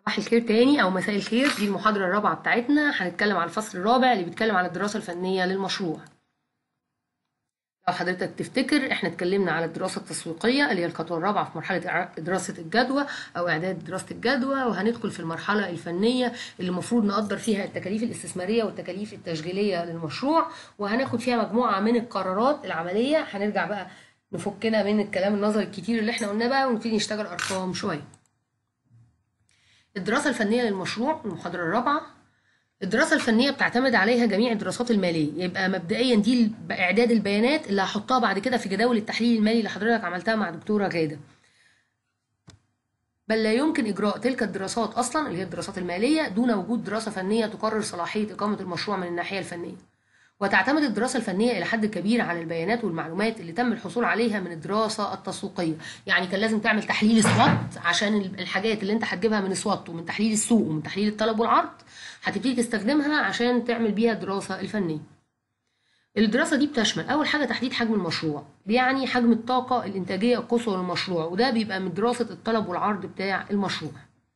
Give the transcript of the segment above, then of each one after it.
صباح الخير تاني او مساء الخير دي المحاضرة الرابعة بتاعتنا هنتكلم على الفصل الرابع اللي بيتكلم على الدراسة الفنية للمشروع لو حضرتك تفتكر احنا اتكلمنا على الدراسة التسويقية اللي هي الخطوة الرابعة في مرحلة إع- دراسة الجدوى او اعداد دراسة الجدوى وهندخل في المرحلة الفنية اللي المفروض نقدر فيها التكاليف الاستثمارية والتكاليف التشغيلية للمشروع وهناخد فيها مجموعة من القرارات العملية هنرجع بقى نفكنا من الكلام النظري الكتير اللي احنا قلناه بقى ونبتدي نشتغل ارقام شوية الدراسة الفنية للمشروع المحاضرة الرابعة الدراسة الفنية بتعتمد عليها جميع الدراسات المالية يبقى مبدئيا دي الب- إعداد البيانات اللي هحطها بعد كده في جداول التحليل المالي اللي حضرتك عملتها مع دكتورة غادة بل لا يمكن إجراء تلك الدراسات أصلا اللي هي الدراسات المالية دون وجود دراسة فنية تقرر صلاحية إقامة المشروع من الناحية الفنية وتعتمد الدراسة الفنية إلى حد كبير على البيانات والمعلومات اللي تم الحصول عليها من الدراسة التسويقية يعني كان لازم تعمل تحليل سوات عشان ال- الحاجات اللي انت هتجيبها من سوات ومن تحليل السوق ومن تحليل الطلب والعرض هتبتدي تستخدمها عشان تعمل بيها الدراسة الفنية الدراسة دي بتشمل أول حاجة تحديد حجم المشروع يعني حجم الطاقة الإنتاجية القصوى للمشروع وده بيبقى من دراسة الطلب والعرض بتاع المشروع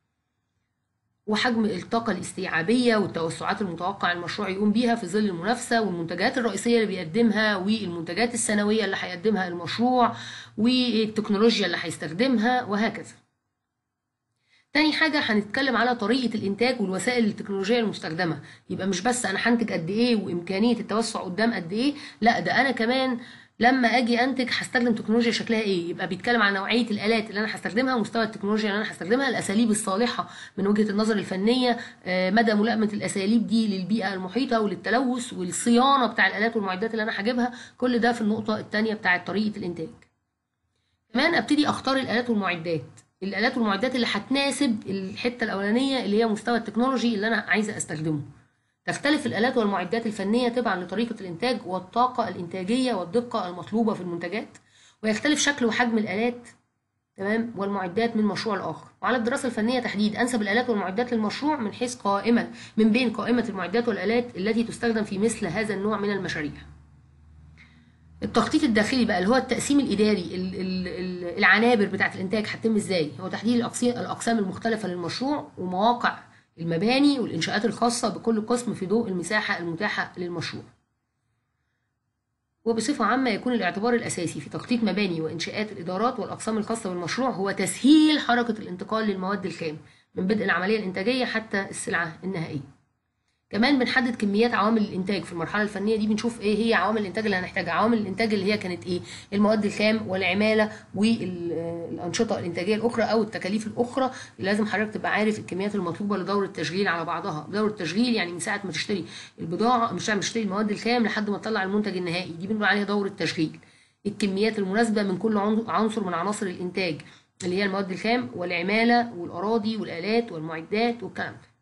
وحجم الطاقة الاستيعابية والتوسعات المتوقع المشروع يقوم بيها في ظل المنافسة والمنتجات الرئيسية اللي بيقدمها والمنتجات السنوية اللي هيقدمها المشروع والتكنولوجيا اللي هيستخدمها وهكذا تاني حاجة هنتكلم على طريقة الإنتاج والوسائل التكنولوجية المستخدمة يبقى مش بس أنا هنتج قد إيه وإمكانية التوسع قدام قد إيه لا ده أنا كمان لما أجي أنتج هستخدم تكنولوجيا شكلها إيه يبقى بيتكلم عن نوعية الآلات اللي أنا هستخدمها ومستوى التكنولوجيا اللي أنا هستخدمها الأساليب الصالحة من وجهة النظر الفنية آه، مدى ملائمة الأساليب دي للبيئة المحيطة وللتلوث والصيانة بتاع الآلات والمعدات اللي أنا هجيبها كل ده في النقطة التانية بتاعة طريقة الإنتاج كمان ابتدي اختار الالات والمعدات الالات والمعدات اللي هتناسب الحته الاولانيه اللي هي مستوى التكنولوجي اللي انا عايزه استخدمه تختلف الالات والمعدات الفنيه تبعا لطريقه الانتاج والطاقه الانتاجيه والدقه المطلوبه في المنتجات ويختلف شكل وحجم الالات تمام والمعدات من مشروع لاخر وعلى الدراسه الفنيه تحديد انسب الالات والمعدات للمشروع من حيث قائمه من بين قائمه المعدات والالات التي تستخدم في مثل هذا النوع من المشاريع التخطيط الداخلي بقى اللي هو التقسيم الاداري ال- ال- ال- العنابر بتاعه الانتاج هتتم ازاي هو تحديد الأقسي- الاقسام المختلفه للمشروع ومواقع المباني والانشاءات الخاصه بكل قسم في ضوء المساحه المتاحه للمشروع وبصفة عامة يكون الاعتبار الأساسي في تخطيط مباني وإنشاءات الإدارات والأقسام الخاصة بالمشروع هو تسهيل حركة الانتقال للمواد الخام من بدء العملية الإنتاجية حتى السلعة النهائية كمان بنحدد كميات عوامل الانتاج في المرحله الفنيه دي بنشوف ايه هي عوامل الانتاج اللي هنحتاجها عوامل الانتاج اللي هي كانت ايه المواد الخام والعماله والانشطه الانتاجيه الاخرى او التكاليف الاخرى لازم حضرتك تبقى عارف الكميات المطلوبه لدور التشغيل على بعضها دور التشغيل يعني من ساعه ما تشتري البضاعه مش ما تشتري المواد الخام لحد ما تطلع المنتج النهائي دي بنقول عليها دور التشغيل الكميات المناسبه من كل عن- عنصر من عناصر الانتاج اللي هي المواد الخام والعماله والاراضي والالات والمعدات والكلام ده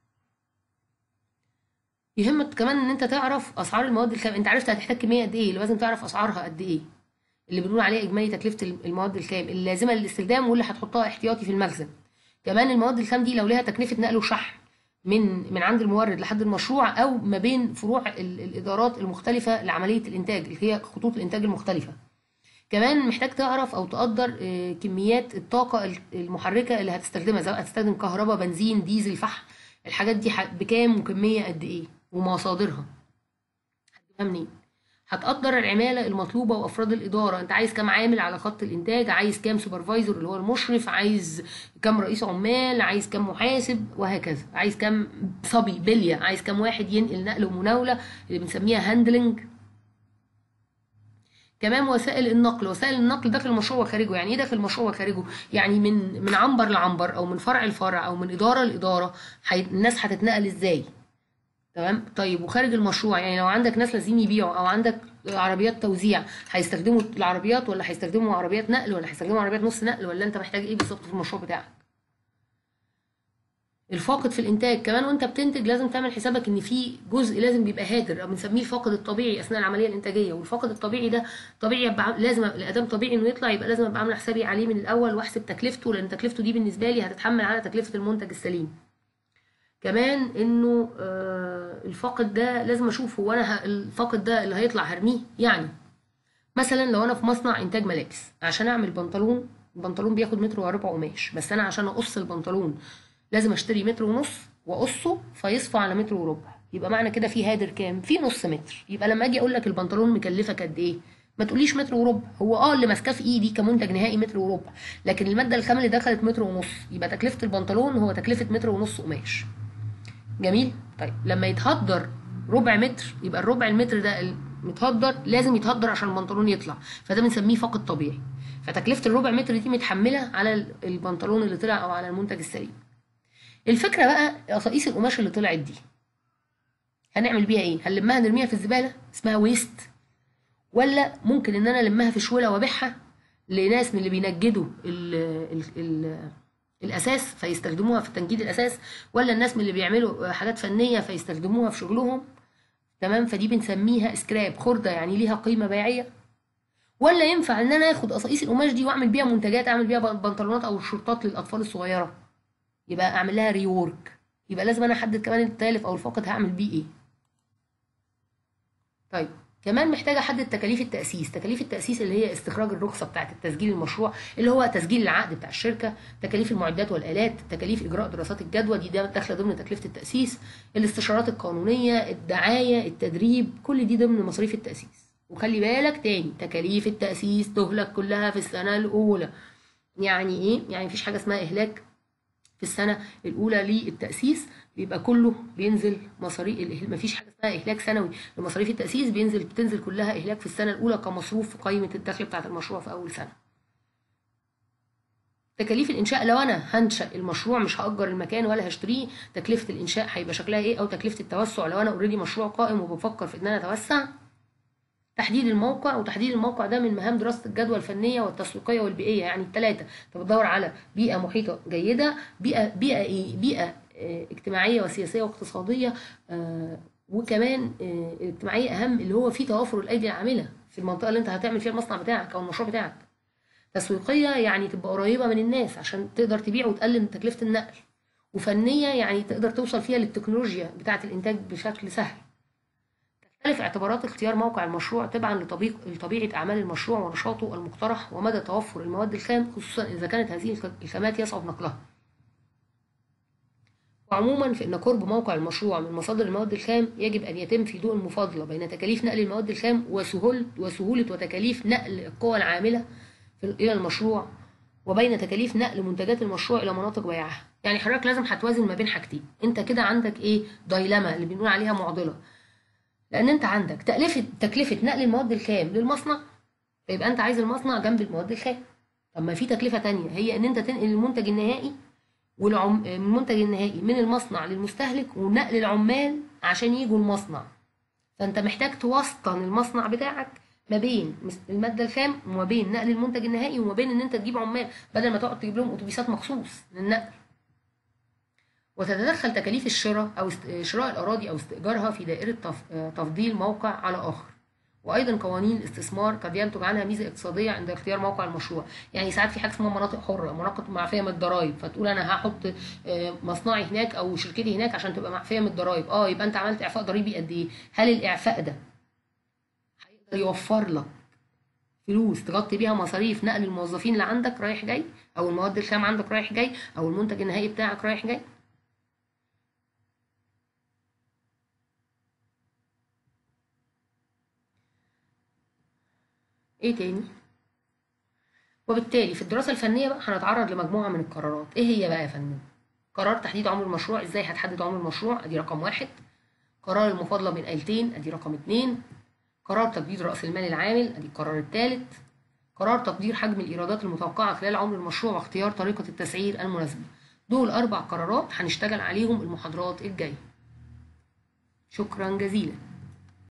يهمك كمان ان انت تعرف اسعار المواد الخام انت عرفت هتحتاج كميه قد ايه لازم تعرف اسعارها قد ايه اللي بنقول عليها اجمالي تكلفه المواد الخام اللازمه للاستخدام واللي هتحطها احتياطي في المخزن كمان المواد الخام دي لو لها تكلفه نقل وشحن من من عند المورد لحد المشروع او ما بين فروع ال- الادارات المختلفه لعمليه الانتاج اللي هي خطوط الانتاج المختلفه كمان محتاج تعرف او تقدر آه، كميات الطاقه المحركه اللي هتستخدمها سواء هتستخدم كهرباء بنزين ديزل فحم الحاجات دي ح- بكام وكميه قد ايه ومصادرها هتجيبها منين هتقدر العماله المطلوبه وافراد الاداره انت عايز كام عامل على خط الانتاج عايز كام سوبرفايزر اللي هو المشرف عايز كام رئيس عمال عايز كام محاسب وهكذا عايز كام صبي بليه عايز كام واحد ينقل نقل ومناوله اللي بنسميها هاندلنج كمان وسائل النقل وسائل النقل داخل المشروع وخارجه يعني ايه داخل المشروع وخارجه يعني من من عنبر لعنبر او من فرع لفرع او من اداره لاداره حي... الناس هتتنقل ازاي تمام طيب وخارج المشروع يعني لو عندك ناس لازم يبيعوا او عندك عربيات توزيع هيستخدموا العربيات ولا هيستخدموا عربيات نقل ولا هيستخدموا عربيات نص نقل ولا انت محتاج ايه بالظبط في المشروع بتاعك الفاقد في الانتاج كمان وانت بتنتج لازم تعمل حسابك ان في جزء لازم بيبقى هادر او بنسميه الفاقد الطبيعي اثناء العمليه الانتاجيه والفاقد الطبيعي ده طبيعي يبقى لازم الادام طبيعي انه يطلع يبقى لازم ابقى عامله حسابي عليه من الاول واحسب تكلفته لان تكلفته دي بالنسبه لي هتتحمل على تكلفه المنتج السليم كمان انه آه، الفاقد ده لازم اشوف هو انا ه- الفاقد ده اللي هيطلع هرميه يعني مثلا لو انا في مصنع انتاج ملابس عشان اعمل بنطلون البنطلون بياخد متر وربع قماش بس انا عشان اقص البنطلون لازم اشتري متر ونص واقصه فيصفى على متر وربع يبقى معنى كده في هادر كام في نص متر يبقى لما اجي اقول لك البنطلون مكلفك قد ايه ما تقوليش متر وربع هو اه اللي ماسكاه في ايدي كمنتج نهائي متر وربع لكن الماده الخام اللي دخلت متر ونص يبقى تكلفه البنطلون هو تكلفه متر ونص قماش جميل طيب لما يتهدر ربع متر يبقى الربع المتر ده متهدر لازم يتهدر عشان البنطلون يطلع فده بنسميه فاقد طبيعي فتكلفه الربع متر دي متحمله على البنطلون اللي طلع او على المنتج السليم الفكره بقى قصاقيس القماش اللي طلعت دي هنعمل بيها ايه هنلمها نرميها في الزباله اسمها ويست ولا ممكن ان انا المها في شوله وابيعها لناس من اللي بينجدوا ال ال ال الاساس فيستخدموها في تنجيد الاساس ولا الناس من اللي بيعملوا حاجات فنيه فيستخدموها في شغلهم تمام فدي بنسميها سكراب خرده يعني ليها قيمه بيعيه ولا ينفع ان انا اخد قصاقيس القماش دي واعمل بيها منتجات اعمل بيها بنطلونات او شورتات للاطفال الصغيره يبقى اعمل لها ريورك يبقى لازم انا احدد كمان التالف او الفاقد هعمل بيه ايه طيب كمان محتاجه احدد تكاليف التاسيس تكاليف التاسيس اللي هي استخراج الرخصه بتاعه التسجيل المشروع اللي هو تسجيل العقد بتاع الشركه تكاليف المعدات والالات تكاليف اجراء دراسات الجدوى دي داخله ضمن تكلفه التاسيس الاستشارات القانونيه الدعايه التدريب كل دي ضمن مصاريف التاسيس وخلي بالك تاني تكاليف التاسيس تهلك كلها في السنه الاولى يعني ايه يعني مفيش حاجه اسمها اهلاك في السنه الاولى للتاسيس بيبقى كله بينزل مصاريف مفيش حاجه اسمها اهلاك سنوي لمصاريف التاسيس بينزل بتنزل كلها اهلاك في السنه الاولى كمصروف في قائمه الدخل بتاعه المشروع في اول سنه تكاليف الانشاء لو انا هنشا المشروع مش هاجر المكان ولا هشتريه تكلفه الانشاء هيبقى شكلها ايه او تكلفه التوسع لو انا اوريدي مشروع قائم وبفكر في ان انا اتوسع تحديد الموقع وتحديد الموقع ده من مهام دراسه الجدوى الفنيه والتسويقيه والبيئيه يعني الثلاثه انت بتدور على بيئه محيطه جيده بيئه بيئه ايه بيئه اجتماعيه وسياسيه واقتصاديه وكمان اجتماعيه اهم اللي هو في توافر الايدي العامله في المنطقه اللي انت هتعمل فيها المصنع بتاعك او المشروع بتاعك تسويقيه يعني تبقى قريبه من الناس عشان تقدر تبيع وتقلل من تكلفه النقل وفنيه يعني تقدر توصل فيها للتكنولوجيا بتاعه الانتاج بشكل سهل تختلف اعتبارات اختيار موقع المشروع تبعا لطبيعة أعمال المشروع ونشاطه المقترح ومدى توفر المواد الخام خصوصا إذا كانت هذه الخامات يصعب نقلها وعموما فإن قرب موقع المشروع من مصادر المواد الخام يجب أن يتم في ضوء المفاضلة بين تكاليف نقل المواد الخام وسهولة, وسهولة وتكاليف نقل القوى العاملة إلى المشروع وبين تكاليف نقل منتجات المشروع إلى مناطق بيعها يعني حضرتك لازم هتوازن ما بين حاجتين انت كده عندك ايه دايلما اللي بنقول عليها معضله لان انت عندك تكلفه تكلفه نقل المواد الخام للمصنع فيبقى انت عايز المصنع جنب المواد الخام طب ما في تكلفه تانية هي ان انت تنقل المنتج النهائي والعم... المنتج النهائي من المصنع للمستهلك ونقل العمال عشان يجوا المصنع فانت محتاج توسطن المصنع بتاعك ما بين الماده الخام وما بين نقل المنتج النهائي وما بين ان انت تجيب عمال بدل ما تقعد تجيب لهم اتوبيسات مخصوص للنقل وتتدخل تكاليف الشراء أو شراء الأراضي أو استئجارها في دائرة تفضيل موقع على آخر وأيضا قوانين الاستثمار قد ينتج عنها ميزة اقتصادية عند اختيار موقع المشروع يعني ساعات في حاجة اسمها مناطق حرة مناطق معفية من الضرايب فتقول أنا هحط مصنعي هناك أو شركتي هناك عشان تبقى معفية من الضرايب اه يبقى أنت عملت إعفاء ضريبي قد إيه هل الإعفاء ده هيقدر يوفر لك فلوس تغطي بيها مصاريف نقل الموظفين اللي عندك رايح جاي او المواد الخام عندك رايح جاي او المنتج النهائي بتاعك رايح جاي ايه تاني وبالتالي في الدراسه الفنيه بقى هنتعرض لمجموعه من القرارات ايه هي بقى يا فندم قرار تحديد عمر المشروع ازاي هتحدد عمر المشروع ادي رقم واحد قرار المفاضله بين آلتين ادي رقم اتنين قرار تقدير راس المال العامل ادي القرار الثالث قرار تقدير حجم الايرادات المتوقعه خلال عمر المشروع واختيار طريقه التسعير المناسبه دول اربع قرارات هنشتغل عليهم المحاضرات الجايه شكرا جزيلا